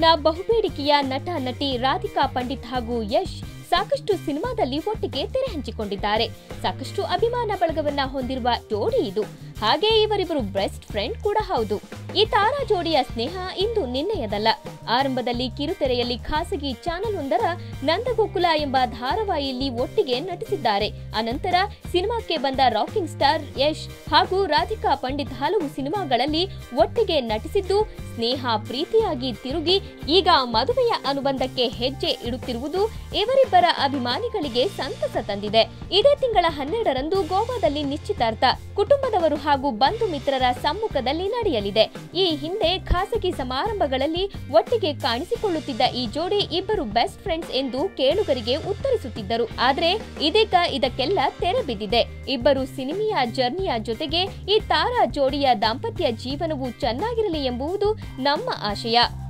ಬಾಲಿವುಡ್ನ ಬಹುಬೇಡಿಕೆಯ ನಟ ನಟಿ ರಾಧಿಕಾ ಪಂಡಿತ್ ಹಾಗೂ ಯಶ್ ಸಾಕಷ್ಟು ಸಿನಿಮಾದಲ್ಲಿ ಒಟ್ಟಿಗೆ ತೆರೆ ಹಂಚಿಕೊಂಡಿದ್ದಾರೆ ಸಾಕಷ್ಟು ಅಭಿಮಾನ ಬಳಗವನ್ನ ಹೊಂದಿರುವ ಜೋಡಿ ಇದು ಹಾಗೆ ಇವರಿಬ್ಬರು ಬೆಸ್ಟ್ ಫ್ರೆಂಡ್ ಕೂಡ ಹೌದು ಈ ತಾರಾ ಜೋಡಿಯ ಸ್ನೇಹ ಇಂದು ನಿನ್ನೆಯದಲ್ಲ ಆರಂಭದಲ್ಲಿ ಕಿರುತೆರೆಯಲ್ಲಿ ಖಾಸಗಿ ಚಾನೆಲ್ ಒಂದರ ನಂದಗೋಕುಲ ಎಂಬ ಧಾರಾವಾಹಿಯಲ್ಲಿ ಒಟ್ಟಿಗೆ ನಟಿಸಿದ್ದಾರೆ ಅನಂತರ ಸಿನಿಮಾಕ್ಕೆ ಬಂದ ರಾಕಿಂಗ್ ಸ್ಟಾರ್ ಯಶ್ ಹಾಗೂ ರಾಧಿಕಾ ಪಂಡಿತ್ ಹಲವು ಸಿನಿಮಾಗಳಲ್ಲಿ ಒಟ್ಟಿಗೆ ನಟಿಸಿದ್ದು ಸ್ನೇಹ ಪ್ರೀತಿಯಾಗಿ ತಿರುಗಿ ಈಗ ಮದುವೆಯ ಅನುಬಂಧಕ್ಕೆ ಹೆಜ್ಜೆ ಇಡುತ್ತಿರುವುದು ಇವರಿಬ್ಬರ ಅಭಿಮಾನಿಗಳಿಗೆ ಸಂತಸ ತಂದಿದೆ ಇದೇ ತಿಂಗಳ ಹನ್ನೆರಡರಂದು ಗೋವಾದಲ್ಲಿ ನಿಶ್ಚಿತಾರ್ಥ ಕುಟುಂಬದವರು ಹಾಗೂ ಬಂಧು ಮಿತ್ರರ ಸಮ್ಮುಖದಲ್ಲಿ ನಡೆಯಲಿದೆ ಈ ಹಿಂದೆ ಖಾಸಗಿ ಸಮಾರಂಭಗಳಲ್ಲಿ ಒಟ್ಟಿಗೆ ಕಾಣಿಸಿಕೊಳ್ಳುತ್ತಿದ್ದ ಈ ಜೋಡಿ ಇಬ್ಬರು ಬೆಸ್ಟ್ ಫ್ರೆಂಡ್ಸ್ ಎಂದು ಕೇಳುಗರಿಗೆ ಉತ್ತರಿಸುತ್ತಿದ್ದರು ಆದ್ರೆ ಇದೀಗ ಇದಕ್ಕೆಲ್ಲ ತೆರೆ ಬಿದ್ದಿದೆ ಇಬ್ಬರು ಸಿನಿಮೆಯ ಜರ್ನಿಯ ಜೊತೆಗೆ ಈ ತಾರಾ ಜೋಡಿಯ ದಾಂಪತ್ಯ ಜೀವನವು ಚೆನ್ನಾಗಿರಲಿ ಎಂಬುವುದು ನಮ್ಮ ಆಶಯ